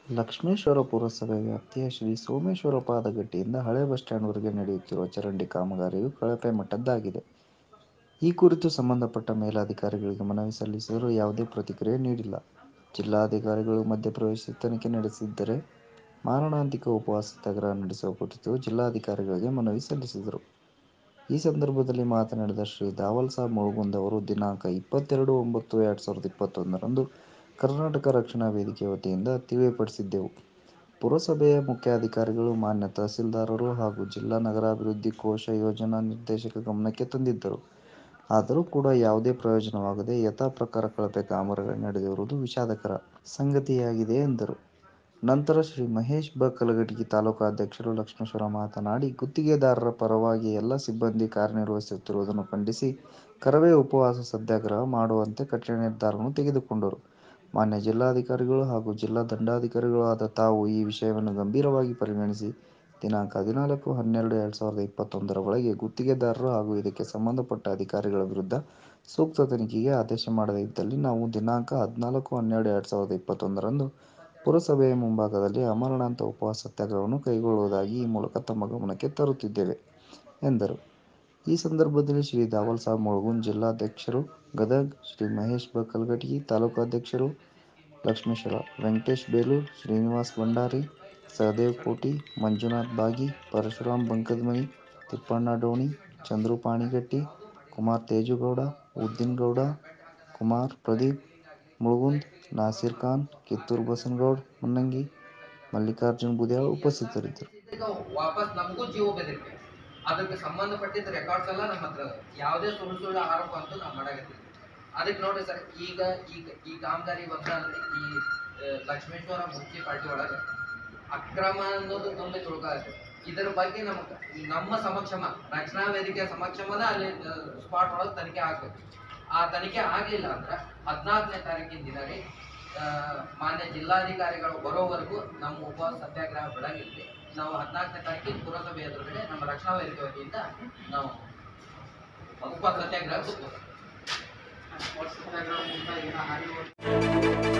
ಲಕ್ಷ್ಮೇಶ್ವರ ಪುರಸಭೆ ವ್ಯಾಪ್ತಿಯ ಶ್ರೀ ಸೋಮೇಶ್ವರ ಪಾದಗಟ್ಟಿಯಿಂದ ಹಳೆ ಬಸ್ ಸ್ಟ್ಯಾಂಡ್ವರೆಗೆ ನಡೆಯುತ್ತಿರುವ ಚರಂಡಿ ಕಾಮಗಾರಿಯು ಕಳಪೆ ಮಟ್ಟದ್ದಾಗಿದೆ. ಈ ಕುರಿತು ಸಂಬಂಧಪಟ್ಟ ಮೇಲಧಿಕಾರಿಗಳಿಗೆ ಮನವಿ ಸಲ್ಲಿಸಿದರೂ ಯಾವುದೇ ಪ್ರತಿಕ್ರಿಯೆ ನೀಡಿಲ್ಲ. ಜಿಲ್ಲಾಧಿಕಾರಿಗಳು ಮಧ್ಯಪ್ರವೇಶಿಸಿ ತನಿಖೆ ನಡೆಸದಿದ್ದರೆ ಮಾರಣಾಂತಿಕ ಉಪವಾಸ ಸತ್ಯಾಗ್ರಹ ನಡೆಸುವ ಕುರಿತು ಜಿಲ್ಲಾಧಿಕಾರಿಗಳಿಗೆ ಮನವಿ ಸಲ್ಲಿಸಿದರು. ಈ ಸಂದರ್ಭದಲ್ಲಿ ಮಾತನಾಡಿದ ಶ್ರೀ ದಾವಲ್ಸಾಬ್ ಮುಳಗುಂದ್ ಅವರು ದಿನಾಂಕ ಇಪ್ಪತ್ತೆರಡು ಒಂಬತ್ತು ಎರಡು ಸಾವಿರದ ಇಪ್ಪತ್ತೊಂದರಂದು ಕರ್ನಾಟಕ ರಕ್ಷಣಾ ವೇದಿಕೆ ವತಿಯಿಂದ ತಿಳಿಯಪಡಿಸಿದ್ದೆವು. ಪುರಸಭೆಯ ಮುಖ್ಯಾಧಿಕಾರಿಗಳು, ಮಾನ್ಯ ತಹಸೀಲ್ದಾರರು ಹಾಗೂ ಜಿಲ್ಲಾ ನಗರಾಭಿವೃದ್ಧಿ ಕೋಶ ಯೋಜನಾ ನಿರ್ದೇಶಕ ಗಮನಕ್ಕೆ ತಂದಿದ್ದರು. ಆದರೂ ಕೂಡ ಯಾವುದೇ ಪ್ರಯೋಜನವಾಗದೆ ಯಥಾಪ್ರಕಾರ ಕಳಪೆ ಕಾಮಗಾರಿ ನಡೆದಿರುವುದು ವಿಷಾದಕರ ಸಂಗತಿಯಾಗಿದೆ ಎಂದರು. ನಂತರ ಶ್ರೀ ಮಹೇಶ್ ಬ ಕಲಘಟಗಿ ತಾಲೂಕಾಧ್ಯಕ್ಷರು ಲಕ್ಷ್ಮೇಶ್ವರ ಮಾತನಾಡಿ, ಗುತ್ತಿಗೆದಾರರ ಪರವಾಗಿ ಎಲ್ಲ ಸಿಬ್ಬಂದಿ ಕಾರ್ಯನಿರ್ವಹಿಸುತ್ತಿರುವುದನ್ನು ಖಂಡಿಸಿ ಕರವೇ ಉಪವಾಸ ಸತ್ಯಾಗ್ರಹ ಮಾಡುವಂತೆ ಕಠಿಣ ನಿರ್ಧಾರವನ್ನು ತೆಗೆದುಕೊಂಡರು. ಮಾನ್ಯ ಜಿಲ್ಲಾಧಿಕಾರಿಗಳು ಹಾಗೂ ಜಿಲ್ಲಾ ದಂಡಾಧಿಕಾರಿಗಳೂ ಆದ ತಾವು ಈ ವಿಷಯವನ್ನು ಗಂಭೀರವಾಗಿ ಪರಿಗಣಿಸಿ ದಿನಾಂಕ ಹದಿನಾಲ್ಕು ಹನ್ನೆರಡು ಎರಡು ಸಾವಿರದ ಇಪ್ಪತ್ತೊಂದರ ಒಳಗೆ ಗುತ್ತಿಗೆದಾರರು ಹಾಗೂ ಇದಕ್ಕೆ ಸಂಬಂಧಪಟ್ಟ ಅಧಿಕಾರಿಗಳ ವಿರುದ್ಧ ಸೂಕ್ತ ತನಿಖೆಗೆ ಆದೇಶ ಮಾಡದೇ ಇದ್ದಲ್ಲಿ ನಾವು ದಿನಾಂಕ ಹದಿನಾಲ್ಕು ಹನ್ನೆರಡು ಎರಡು ಸಾವಿರದ ಇಪ್ಪತ್ತೊಂದರಂದು ಪುರಸಭೆಯ ಮುಂಭಾಗದಲ್ಲಿ ಆಮರಣಾಂತ ಉಪವಾಸ ಸತ್ಯಾಗ್ರಹವನ್ನು ಕೈಗೊಳ್ಳುವುದಾಗಿ ಈ ಮೂಲಕ ತಮ್ಮ ಗಮನಕ್ಕೆ ತರುತ್ತಿದ್ದೇವೆ ಎಂದರು. ಈ ಸಂದರ್ಭದಲ್ಲಿ ಶ್ರೀ ದಾವಲ್ಸಾಬ್ ಮುಳಗುಂದ್ ಜಿಲ್ಲಾಧ್ಯಕ್ಷರು ಗದಗ, ಶ್ರೀ ಮಹೇಶ್ ಬ ಕಲಘಟಗಿ ತಾಲೂಕಾಧ್ಯಕ್ಷರು ಲಕ್ಷ್ಮೇಶ್ವರ, ವೆಂಕಟೇಶ ಬೇಲೂರ, ಶ್ರೀನಿವಾಸ ಭಂಡಾರಿ, ಸಹದೇವ ಕೋಟಿ, ಮಂಜುನಾಥ ಬಾಗಿ, ಪರಶುರಾಮ ಬಂಕದಮನಿ, ತಿಪ್ಪಣ್ಣ ಡೋಣಿ, ಚಂದ್ರು ಪಾಣಿಗಟ್ಟಿ, ಕುಮಾರ ತೇಜುಗೌಡ, ಉದ್ದಿನ ಗೌಡ, ಕುಮಾರ ಪ್ರದೀಪ್ ಮುಳಗುಂದ್, ನಾಸೀರ್ ಖಾನ್, ಕಿತ್ತೂರ ಬಸನಗೌಡ ಮನ್ನಂಗಿ, ಮಲ್ಲಿಕಾರ್ಜುನ ಬೂದ್ಯಾಳ ಉಪಸ್ಥಿತರಿದ್ದರು. ಈಗ ವಾಪಸ್ ನಮಗೂ ಜೀವ ಬೆದರಿಕೆ ಅದಕ್ಕೆ ಸಂಬಂಧಪಟ್ಟಿದ್ದ ರೆಕಾರ್ಡ್ಸ್ ಎಲ್ಲ ನಮ್ಮ ಹತ್ರ ಅದಾವ. ಯಾವುದೇ ಸುಳ್ಳು ಸುಳ್ಳು ಆರೋಪ ಅಂತೂ ನಾವು ಮಾಡಾಕತ್ತಿಲ್ಲ ಅದಕ್ಕೆ ನೋಡ್ರಿ ಸರ್ ಈಗ ಈಗ ಈ ಕಾಮಗಾರಿ ಒಂದಲ್ರಿ ಈ ಆ, ಲಕ್ಷ್ಮೇಶ್ವರ ಮುನ್ಸಿಪಾಲ್ಟಿ ಒಳಗೆ ಅಕ್ರಮ ಅನ್ನೋದು ನಮ್ಗೆ ತಿಳ್ಕೊಳತ್ತೆ ಇದರ ಬಗ್ಗೆ ನಮಗೆ ನಮ್ಮ ಸಮಕ್ಷಮ ರಕ್ಷಣಾ ವೇದಿಕೆ ಸಮಕ್ಷಮದ ಅಲ್ಲಿ ಸ್ಪಾಟ್ ಒಳಗೆ ತನಿಖೆ ಆಗ್ಬೇಕು ಆ ತನಿಖೆ ಆಗಲಿಲ್ಲ ಅಂದ್ರೆ ಹದಿನಾಲ್ಕನೇ ತಾರೀಕಿನ ದಿನ ರೀ ಆ, ಮಾನ್ಯ ಜಿಲ್ಲಾಧಿಕಾರಿಗಳು ಬರೋವರೆಗೂ ನಮ್ಮ ಉಪವಾಸ ಸತ್ಯಾಗ್ರಹ ಬಿಡಂಗಿಲ್ಲ ನಾವು ಹದಿನಾಲ್ಕನೇ ತಾರೀಕಿನ ಪುರಸಭೆ ಎದುರುಗಡೆ ನಮ್ಮ ರಕ್ಷಣಾ ವೇದಿಕೆ ವತಿಯಿಂದ ನಾವು ಉಪವಾಸ ಸತ್ಯಾಗ್ರಹ ಕೂತ್ಕೋತೀವಿ.